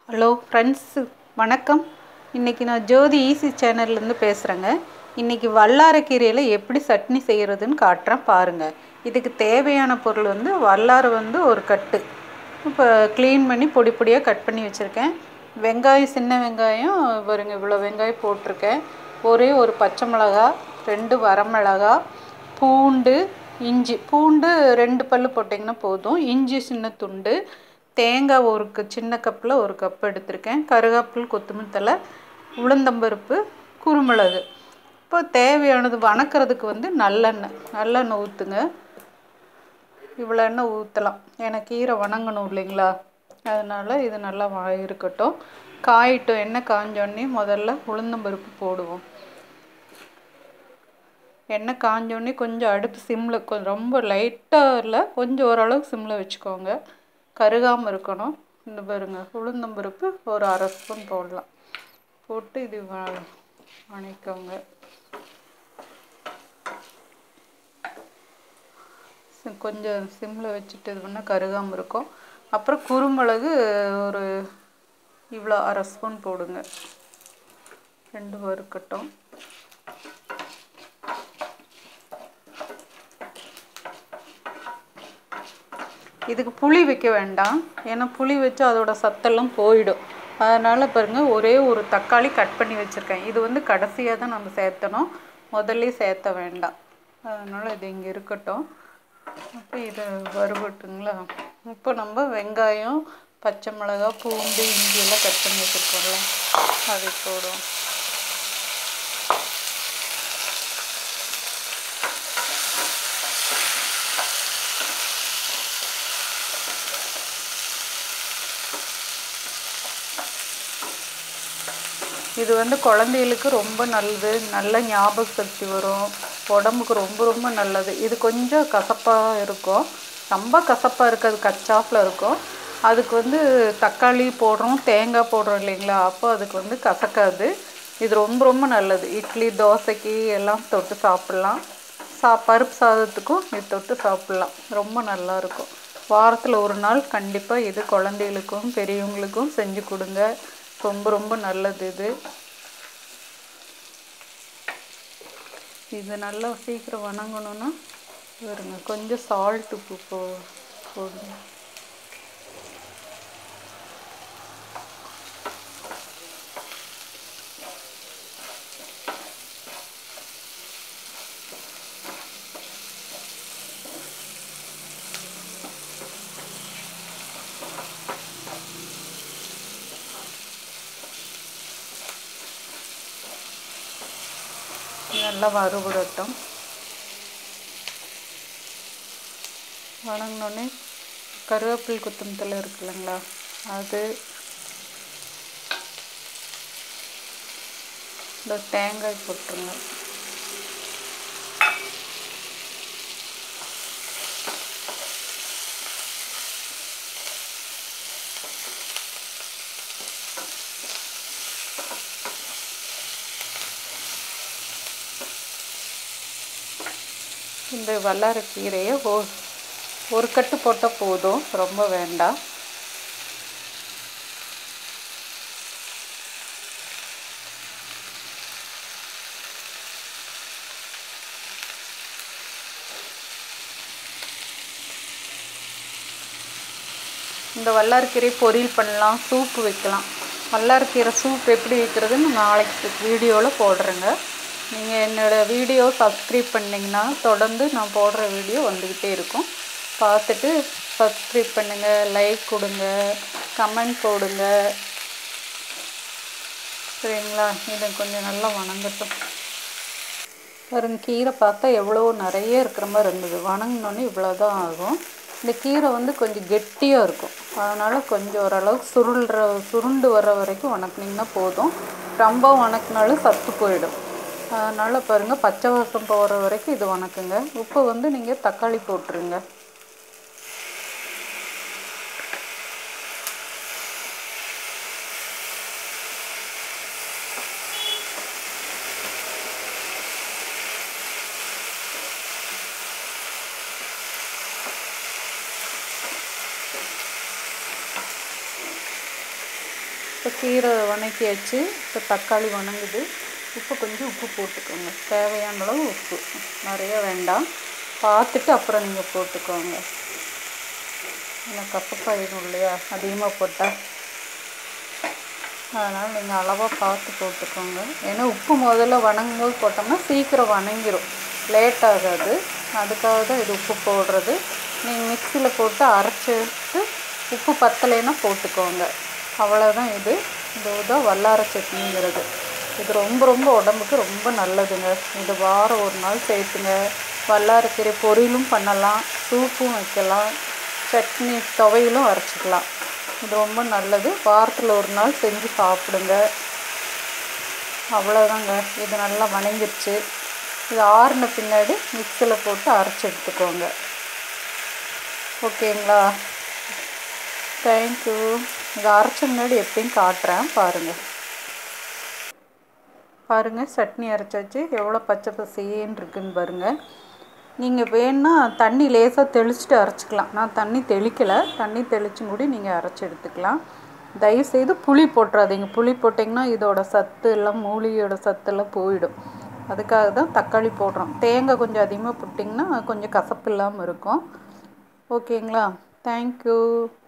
hello friends வணக்கம் இன்றைக்கி நான் ஜோதி ஈசி சேனல்லேருந்து பேசுகிறேங்க இன்றைக்கி வல்லாரக்கீரையில் எப்படி சட்னி செய்கிறதுன்னு காட்டுறேன் பாருங்கள் இதுக்கு தேவையான பொருள் வந்து வல்லாரை வந்து ஒரு கட்டு இப்போ க்ளீன் பண்ணி பொடி பொடியாக கட் பண்ணி வச்சுருக்கேன் வெங்காயம் சின்ன வெங்காயம் பாருங்க இவ்வளோ வெங்காயம் போட்டிருக்கேன் ஒரே ஒரு பச்சை மிளகா ரெண்டு வரமிளகா பூண்டு இஞ்சி பூண்டு ரெண்டு பல்லு போட்டிங்கன்னா போதும் இஞ்சி சின்ன துண்டு தேங்காய் ஒரு க சின்ன கப்பில் ஒரு கப் எடுத்திருக்கேன் கருவேப்பில் கொத்தமல்லி தழை உளுந்தம்பருப்பு குருமிளகு இப்போ தேவையானது வணக்கிறதுக்கு வந்து நல்லெண்ணெய் நல்லெண்ணெய் ஊற்றுங்க இவ்வளோ எண்ணெய் ஊற்றலாம் ஏன்னா கீரை வணங்கணும் இல்லைங்களா அதனால் இது நல்லா வா இருக்கட்டும் காயிட்டும் எண்ணெய் காஞ்சோடனே முதல்ல உளுந்தம்பருப்பு போடுவோம் எண்ணெய் காஞ்சோடனே கொஞ்சம் அடுப்பு சிம்மில் கொஞ்சம் ரொம்ப லைட்டாக இல்லை கொஞ்சம் ஓரளவுக்கு சிம்மில் வச்சுக்கோங்க கருகாமல் இருக்கணும் இந்த பாருங்க உளுந்தம்பருப்பு ஒரு அரை ஸ்பூன் போடலாம் போட்டு இது வ வணக்கோங்க கொஞ்சம் சிம்மில் வச்சுட்டு இது பண்ணால் கருகாமல் இருக்கும் அப்புறம் குருமிளகு ஒரு இவ்வளோ அரை ஸ்பூன் போடுங்க ரெண்டு வறுக்கட்டும் இதுக்கு புளி வைக்க வேண்டாம் ஏன்னா புளி வச்சு அதோட சத்தெல்லாம் போயிடும் அதனால் பாருங்கள் ஒரே ஒரு தக்காளி கட் பண்ணி வச்சுருக்கேன் இது வந்து கடைசியாக தான் நம்ம சேர்த்தணும் முதல்ல சேர்த்த வேண்டாம் அதனால் இது இங்கே இருக்கட்டும் அப்போ இதை வறுபட்டுங்களா இப்போ நம்ம வெங்காயம் பச்சை மிளகா பூண்டு இஞ்சி எல்லாம் கட் பண்ணி வச்சுருக்கோம்ல அதை போடும் இது வந்து குழந்தைகளுக்கு ரொம்ப நல்லது நல்ல ஞாபக சக்தி வரும் உடம்புக்கு ரொம்ப ரொம்ப நல்லது இது கொஞ்சம் கசப்பாக இருக்கும் ரொம்ப கசப்பாக இருக்காது கச்சாப்பில் இருக்கும் அதுக்கு வந்து தக்காளி போடுறோம் தேங்காய் போடுறோம் இல்லைங்களா அப்போ அதுக்கு வந்து கசக்காது இது ரொம்ப ரொம்ப நல்லது இட்லி தோசைக்கு எல்லாம் தொட்டு சாப்பிட்லாம் சா பருப்பு சாதத்துக்கும் இது தொட்டு சாப்பிட்லாம் ரொம்ப நல்லாயிருக்கும் வாரத்தில் ஒரு நாள் கண்டிப்பாக இது குழந்தைகளுக்கும் பெரியவங்களுக்கும் செஞ்சு கொடுங்க ரொம்ப ரொம்ப நல்லது இது இது நல்லா சீக்கிரம் வணங்கணும்னா வருங்க கொஞ்சம் சால்ட் உப்பு போ போடுங்க நல்லா வறுபடட்டும் வணங்கினோடனே கருவேப்பில் கொத்தமல்லி இருக்கு இல்லைங்களா அது இந்த தேங்காய் போட்டுருங்க இந்த வல்லாரக்கீரையை ஓ ஒரு கட்டு போட்டால் போதும் ரொம்ப வேண்டாம் இந்த வல்லாரக்கீரை பொரியல் பண்ணலாம் சூப்பு வைக்கலாம் வல்லாரக்கீரை சூப் எப்படி வைக்கிறதுன்னு நாளைக்கு வீடியோவில் போடுறேங்க நீங்கள் என்னோடய வீடியோ சப்ஸ்கிரைப் பண்ணிங்கன்னா தொடர்ந்து நான் போடுற வீடியோ வந்துக்கிட்டே இருக்கும் பார்த்துட்டு சப்ஸ்கிரைப் பண்ணுங்கள் லைக் கொடுங்க கமெண்ட் போடுங்க சரிங்களா இதை கொஞ்சம் நல்லா வணங்கட்டும் பாருங்க கீரை பார்த்தா எவ்வளோ நிறைய இருக்கிற மாதிரி இருந்தது வணங்கினோன்னே இவ்வளோ தான் ஆகும் இந்த கீரை வந்து கொஞ்சம் கெட்டியாக இருக்கும் அதனால் கொஞ்சம் ஓரளவுக்கு சுருள்ற சுருண்டு வர்ற வரைக்கும் வணக்குனிங்கன்னா போதும் ரொம்ப வணக்கினாலும் சத்து போயிடும் அதனால் பாருங்கள் பச்சை வாசம் போகிற வரைக்கும் இது வணக்குங்க உப்பு வந்து நீங்கள் தக்காளி போட்டுருங்க இப்போ கீரை வணக்கியாச்சு இப்போ தக்காளி வணங்குது உப்பு கொஞ்சம் உப்பு போட்டுக்கோங்க தேவையான அளவு உப்பு நிறைய வேண்டாம் பார்த்துட்டு அப்புறம் நீங்கள் போட்டுக்கோங்க இல்லை கப்பப்பாயிடும் இல்லையா அதிகமாக போட்டால் அதனால் நீங்கள் அளவாக பார்த்து போட்டுக்கோங்க ஏன்னா உப்பு முதல்ல வணங்கும் போது போட்டோம்னா சீக்கிரம் வணங்கிடும் லேட் ஆகாது அதுக்காக தான் இது உப்பு போடுறது நீங்கள் மிக்சியில் போட்டு அரைச்சிட்டு உப்பு பத்தலைன்னா போட்டுக்கோங்க அவ்வளோதான் இது இந்த தான் வல்லார சட்னிங்கிறது இது ரொம்ப ரொம்ப உடம்புக்கு ரொம்ப நல்லதுங்க இது வாரம் ஒரு நாள் சேர்த்துங்க வல்லாரக்கீரை பொரியலும் பண்ணலாம் சூப்பும் வைக்கலாம் சட்னி துவையிலும் அரைச்சிக்கலாம் இது ரொம்ப நல்லது வாரத்தில் ஒரு நாள் செஞ்சு சாப்பிடுங்க அவ்வளோதாங்க இது நல்லா வணங்கிருச்சு இது ஆறின பின்னாடி மிக்சியில் போட்டு அரைச்சி எடுத்துக்கோங்க ஓகேங்களா தேங்க்யூ இது அரைச்ச முன்னாடி எப்படின்னு காட்டுறேன் பாருங்கள் பாருங்கள் சட்னி அரைச்சாச்சு எவ்வளோ பச்சை பசேன்னு இருக்குன்னு பாருங்கள் நீங்கள் வேணுன்னா தண்ணி லேசாக தெளிச்சுட்டு அரைச்சிக்கலாம் நான் தண்ணி தெளிக்கலை தண்ணி தெளிச்சும் கூட நீங்கள் அரைச்சி எடுத்துக்கலாம் தயவுசெய்து புளி போட்டுறாதீங்க புளி போட்டிங்கன்னா இதோட சத்து எல்லாம் மூலிகையோட சத்தெல்லாம் போயிடும் அதுக்காக தான் தக்காளி போடுறோம் தேங்காய் கொஞ்சம் அதிகமாக போட்டிங்கன்னா கொஞ்சம் கசப்பு இல்லாமல் இருக்கும் ஓகேங்களா தேங்க்யூ